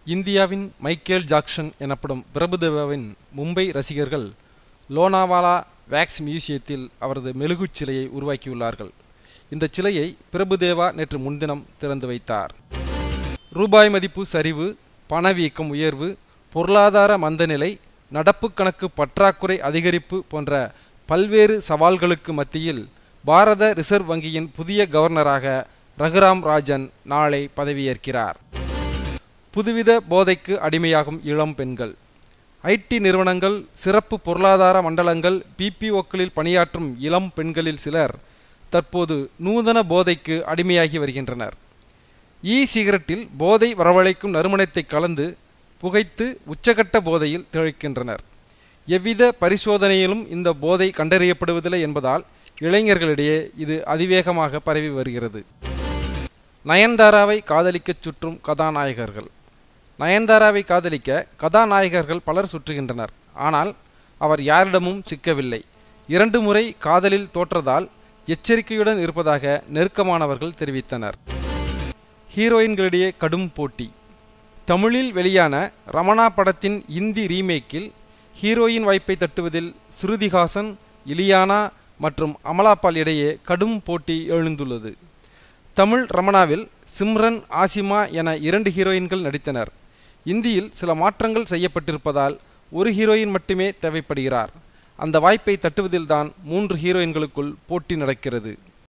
இந்தியாவின் Michael Jackson எனப்படும் பிரபுதேவாவின் மும்பை ரசிகர்கள் லோனாவாலா வேக்ஸ் மியூசியத்தில் அவரது மெழுகுச் சிலையை உருவாக்கியுள்ளார்கள் இந்த சிலையை பிரபுதேவா நேற்று முன்தினம் திறந்து வைத்தார் ரூபாய் மதிப்பு சரிவு பணவீக்கம் உயர்வு பொருளாதார மந்தநிலை நடப்பு கணக்கு பற்றாக்குறை அதிகரிப்பு போன்ற பல்வேறு சவால்களுக்கு மத்தியில் பாரத ரிசர்வ் வங்கியின் புதிய கவர்னராக ரகுராம் ராஜன் நாளை பதவியேற்கிறார் புதுவித போதைக்கு அடிமையாகும் இளம் பெண்கள் ஐடி நிறுவனங்கள் சிறப்பு பொருளாதார மண்டலங்கள் பிபிஓக்களில் பணியாற்றும் இளம் பெண்களில் சிலர் தற்போது நூதன போதைக்கு அடிமையாகி வருகின்றனர் இ சிகரெட்டில் போதை வரவழைக்கும் நறுமணத்தை கலந்து புகைத்து உச்சகட்ட போதையில் திளைக்கின்றனர் எவ்வித பரிசோதனையிலும் இந்த போதை கண்டறியப்படுவதில்லை என்பதால் இளைஞர்களிடையே இது அதிவேகமாக பரவி வருகிறது நயன்தாராவை காதலிக்கச் சுற்றும் கதாநாயகர்கள் நயன்தாராவை காதலிக்க கதாநாயகர்கள் பலர் சுற்றுகின்றனர் ஆனால் அவர் யாரிடமும் சிக்கவில்லை இரண்டு முறை காதலில் தோற்றதால் எச்சரிக்கையுடன் இருப்பதாக நெருக்கமானவர்கள் தெரிவித்தனர் ஹீரோயின்களிடையே கடும் போட்டி தமிழில் வெளியான ரமணா படத்தின் இந்தி ரீமேக்கில் ஹீரோயின் வாய்ப்பை தட்டுவதில் ஸ்ருதிஹாசன் இலியானா மற்றும் அமலாபால் இடையே கடும் போட்டி எழுந்துள்ளது தமிழ் ரமணாவில் சிம்ரன் ஆசிமா என இரண்டு ஹீரோயின்கள் நடித்தனர் இந்தியில் சில மாற்றங்கள் செய்யப்பட்டிருப்பதால் ஒரு ஹீரோயின் மட்டுமே தேவைப்படுகிறார் அந்த வாய்ப்பை தட்டுவதில்தான் மூன்று ஹீரோயின்களுக்குள் போட்டி நடக்கிறது